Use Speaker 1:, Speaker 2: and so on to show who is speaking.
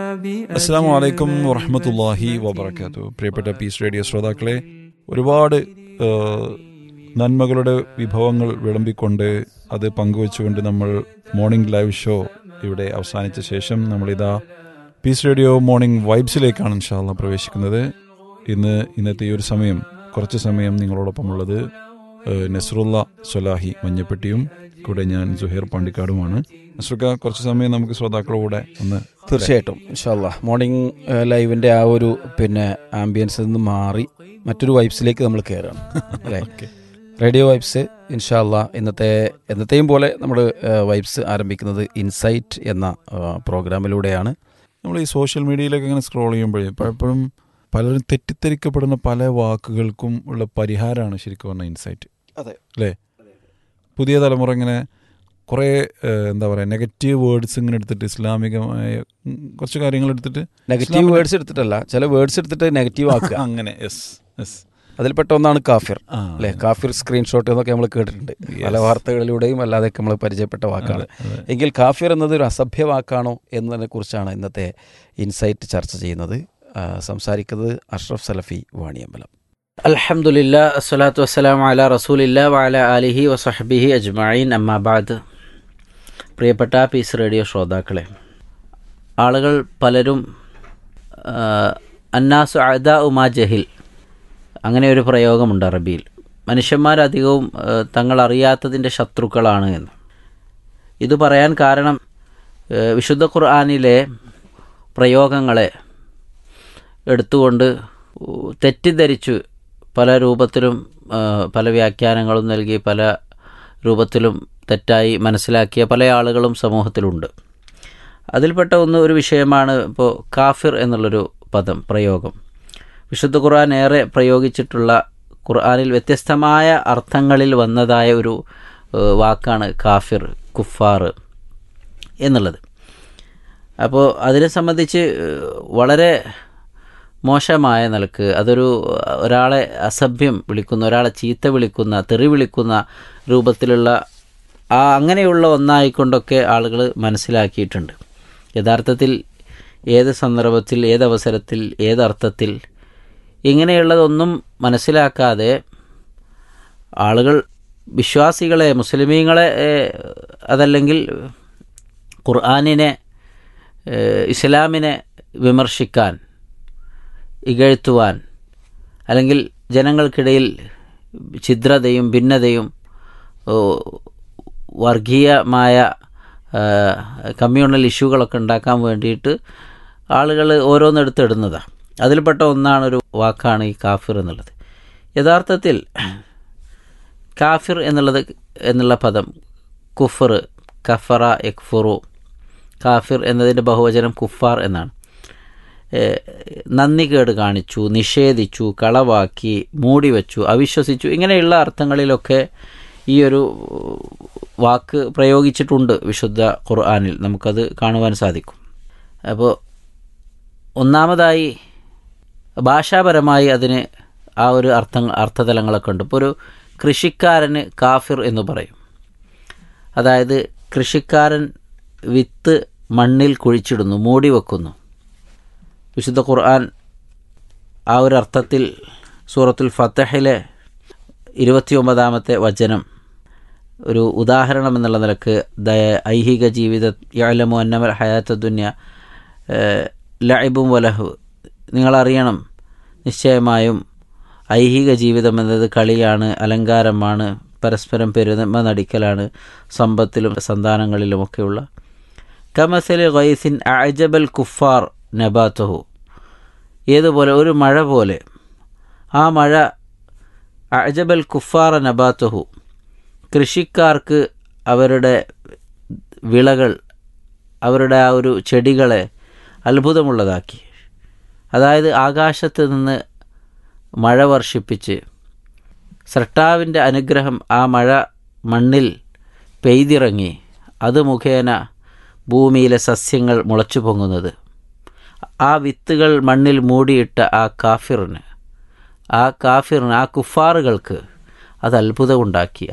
Speaker 1: അസ്സാം വലൈക്കും വറഹമത്തല്ലാഹി വബർക്കാത്തു പ്രിയപ്പെട്ട പീസ് റേഡിയോ ശ്രോതാക്കളെ ഒരുപാട് ആ, നന്മകളുടെ വിഭവങ്ങൾ വിളമ്പിക്കൊണ്ട് അത് പങ്കുവെച്ചുകൊണ്ട് നമ്മൾ മോർണിംഗ് ലൈവ് ഷോ ഇവിടെ അവസാനിച്ച ശേഷം നമ്മളിതാ പീസ് റേഡിയോ മോർണിംഗ് വൈബ്സിലേക്കാണ് ഇൻഷാല്ല പ്രവേശിക്കുന്നത് ഇന്ന് ഇന്നത്തെ ഈ ഒരു സമയം കുറച്ച് സമയം നിങ്ങളോടൊപ്പമുള്ളത് ആ, നസ്രുല്ല സൊലാഹി മഞ്ഞപ്പെട്ടിയും കൂടെ ഞാൻ സുഹേർ പാണ്ടിക്കാടുമാണ് നസ്രുക്ക കുറച്ച് സമയം നമുക്ക് ശ്രോതാക്കളോടെ ഒന്ന്
Speaker 2: തീർച്ചയായിട്ടും ഇൻഷാല്ല മോർണിംഗ് ലൈവിന്റെ ആ ഒരു പിന്നെ ആംബിയൻസിൽ നിന്ന് മാറി മറ്റൊരു വൈബ്സിലേക്ക് നമ്മൾ കയറുകയാണ് അല്ലേ റേഡിയോ വൈബ്സ് ഇൻഷാല്ല ഇന്നത്തെ എന്നത്തെയും പോലെ നമ്മൾ വൈബ്സ് ആരംഭിക്കുന്നത് ഇൻസൈറ്റ് എന്ന ആ, പ്രോഗ്രാമിലൂടെയാണ്
Speaker 1: നമ്മൾ ഈ സോഷ്യൽ മീഡിയയിലൊക്കെ ഇങ്ങനെ സ്ക്രോൾ ചെയ്യുമ്പോഴേ പലപ്പോഴും പലരും തെറ്റിദ്ധരിക്കപ്പെടുന്ന പല വാക്കുകൾക്കും ഉള്ള പരിഹാരമാണ് ശരിക്കും പറഞ്ഞ ഇൻസൈറ്റ്
Speaker 2: അതെ
Speaker 1: അല്ലേ പുതിയ തലമുറ ഇങ്ങനെ കുറേ ഏഹ്, എന്താ പറയുക നെഗറ്റീവ് വേർഡ്സ് ഇങ്ങനെ എടുത്തിട്ട് ഇസ്ലാമികമായ ഉം, കുറച്ച് കാര്യങ്ങൾ എടുത്തിട്ട്
Speaker 2: നെഗറ്റീവ്
Speaker 1: ഇസ്ലാമിലെ-
Speaker 2: വേർഡ്സ് എടുത്തിട്ടല്ല ചില വേർഡ്സ് എടുത്തിട്ട് നെഗറ്റീവ് ആക്കുക
Speaker 1: അങ്ങനെ യെസ് യെസ്
Speaker 2: അതിൽപ്പെട്ട ഒന്നാണ് കാഫിർ
Speaker 1: ആ
Speaker 2: അല്ലെ കാഫിർ സ്ക്രീൻഷോട്ട് എന്നൊക്കെ നമ്മൾ കേട്ടിട്ടുണ്ട് പല വാർത്തകളിലൂടെയും അല്ലാതെയൊക്കെ നമ്മൾ പരിചയപ്പെട്ട വാക്കാണ്
Speaker 1: അതെ.
Speaker 2: എങ്കിൽ കാഫിർ എന്നത് ഒരു അസഭ്യ വാക്കാണോ എന്നതിനെ കുറിച്ചാണ് ഇന്നത്തെ ഇൻസൈറ്റ് ചർച്ച ചെയ്യുന്നത് ആ, സംസാരിക്കുന്നത് അഷ്റഫ് സലഫി വാണിയമ്പലം
Speaker 3: അൽഹംദുലില്ല അസ്സലാത്തു വസ്സലാം അല റസൂലില്ല വഅല ആലിഹി വസഹബിഹി അജ്മഈൻ അമ്മാബാദ് പ്രിയപ്പെട്ട പീസ് റേഡിയോ ശ്രോതാക്കളെ ആളുകൾ പലരും ആ, അന്നാസു അദ ഉമാ ജഹിൽ അങ്ങനെ ഒരു പ്രയോഗമുണ്ട് അറബിയിൽ മനുഷ്യന്മാരധികവും ആ, തങ്ങൾ അറിയാത്തതിൻ്റെ ശത്രുക്കളാണ് എന്ന് ഇത് പറയാൻ കാരണം ആ, വിശുദ്ധ ഖുർആാനിലെ പ്രയോഗങ്ങളെ എടുത്തുകൊണ്ട് തെറ്റിദ്ധരിച്ചു പല രൂപത്തിലും ആ, പല വ്യാഖ്യാനങ്ങളും നൽകി പല രൂപത്തിലും തെറ്റായി മനസ്സിലാക്കിയ പല ആളുകളും സമൂഹത്തിലുണ്ട് അതിൽപ്പെട്ട ഒന്ന് ഒരു വിഷയമാണ് ഇപ്പോൾ കാഫിർ എന്നുള്ളൊരു പദം പ്രയോഗം വിശുദ്ധ ഖുർആൻ ഏറെ പ്രയോഗിച്ചിട്ടുള്ള ഖുർആനിൽ വ്യത്യസ്തമായ അർത്ഥങ്ങളിൽ വന്നതായ ഒരു ആ, വാക്കാണ് കാഫിർ കുഫാർ എന്നുള്ളത് അപ്പോൾ അതിനെ സംബന്ധിച്ച് ഏഹ്, വളരെ മോശമായ നിലക്ക് അതൊരു ഒരാളെ അസഭ്യം വിളിക്കുന്ന ഒരാളെ ചീത്ത വിളിക്കുന്ന തെറി വിളിക്കുന്ന രൂപത്തിലുള്ള ആ അങ്ങനെയുള്ള ഒന്നായിക്കൊണ്ടൊക്കെ ആളുകൾ മനസ്സിലാക്കിയിട്ടുണ്ട് യഥാർത്ഥത്തിൽ ഏത് സന്ദർഭത്തിൽ ഏതവസരത്തിൽ ഏതർത്ഥത്തിൽ ഇങ്ങനെയുള്ളതൊന്നും മനസ്സിലാക്കാതെ ആളുകൾ വിശ്വാസികളെ മുസ്ലിമീങ്ങളെ ഏഹ്, അതല്ലെങ്കിൽ ഖുർആാനിനെ ഏഹ്, ഇസ്ലാമിനെ വിമർശിക്കാൻ ഇകഴ്ത്തുവാൻ അല്ലെങ്കിൽ ജനങ്ങൾക്കിടയിൽ ഛിദ്രതയും ഭിന്നതയും ഓ, വർഗീയമായ ആ, കമ്മ്യൂണൽ ഇഷ്യൂകളൊക്കെ ഉണ്ടാക്കാൻ വേണ്ടിയിട്ട് ആളുകൾ ഓരോന്നെടുത്തിടുന്നതാണ് അതിൽപ്പെട്ട ഒന്നാണ് ഒരു വാക്കാണ് ഈ കാഫിർ എന്നുള്ളത് യഥാർത്ഥത്തിൽ കാഫിർ എന്നുള്ളത് എന്നുള്ള പദം കുഫർ കഫറ എക്ഫുറു കാഫിർ എന്നതിൻ്റെ ബഹുവചനം കുഫാർ എന്നാണ് ഏഹ് നന്ദി കേട് കാണിച്ചു നിഷേധിച്ചു കളവാക്കി മൂടിവെച്ചു അവിശ്വസിച്ചു ഇങ്ങനെയുള്ള അർത്ഥങ്ങളിലൊക്കെ ഈ ഒരു വാക്ക് പ്രയോഗിച്ചിട്ടുണ്ട് വിശുദ്ധ ഖുർആാനിൽ നമുക്കത് കാണുവാൻ സാധിക്കും അപ്പോൾ ഒന്നാമതായി ഭാഷാപരമായി അതിന് ആ ഒരു അർത്ഥ അർത്ഥതലങ്ങളൊക്കെ ഉണ്ട് ഇപ്പോൾ ഒരു കൃഷിക്കാരന് കാഫിർ എന്ന് പറയും അതായത് കൃഷിക്കാരൻ വിത്ത് മണ്ണിൽ കുഴിച്ചിടുന്നു മൂടി വെക്കുന്നു വിശുദ്ധ ഖുർആൻ ആ ഒരു അർത്ഥത്തിൽ സൂറത്തുൽ ഫത്തഹിലെ ഇരുപത്തിയൊമ്പതാമത്തെ വചനം ഒരു ഉദാഹരണം എന്നുള്ള നിലക്ക് ദയ- ഐഹിക ജീവിത യാലമു അന്നമൽ ഹയാത്ത ദുന്യ ലൈബും വലഹു നിങ്ങളറിയണം നിശ്ചയമായും ഐഹിക ജീവിതം എന്നത് കളിയാണ് അലങ്കാരമാണ് പരസ്പരം പെരുമ നടിക്കലാണ് സമ്പത്തിലും സന്താനങ്ങളിലുമൊക്കെയുള്ള കമസലി ഗൈസിൻ അജബൽ കുഫാർ നബാത്തഹു ഏതുപോലെ ഒരു മഴ പോലെ ആ മഴ അജബൽ കുഫാറ നബാത്തഹു കൃഷിക്കാർക്ക് അവരുടെ വിളകൾ അവരുടെ ആ ഒരു ചെടികളെ അത്ഭുതമുള്ളതാക്കി അതായത് ആകാശത്ത് നിന്ന് മഴ വർഷിപ്പിച്ച് സ്രട്ടാവിൻ്റെ അനുഗ്രഹം ആ മഴ മണ്ണിൽ പെയ്തിറങ്ങി അത് മുഖേന ഭൂമിയിലെ സസ്യങ്ങൾ മുളച്ചു പൊങ്ങുന്നത് ആ വിത്തുകൾ മണ്ണിൽ മൂടിയിട്ട ആ കാഫിറിന് ആ കാഫിറിന് ആ കുഫാറുകൾക്ക് അത് അത്ഭുതമുണ്ടാക്കി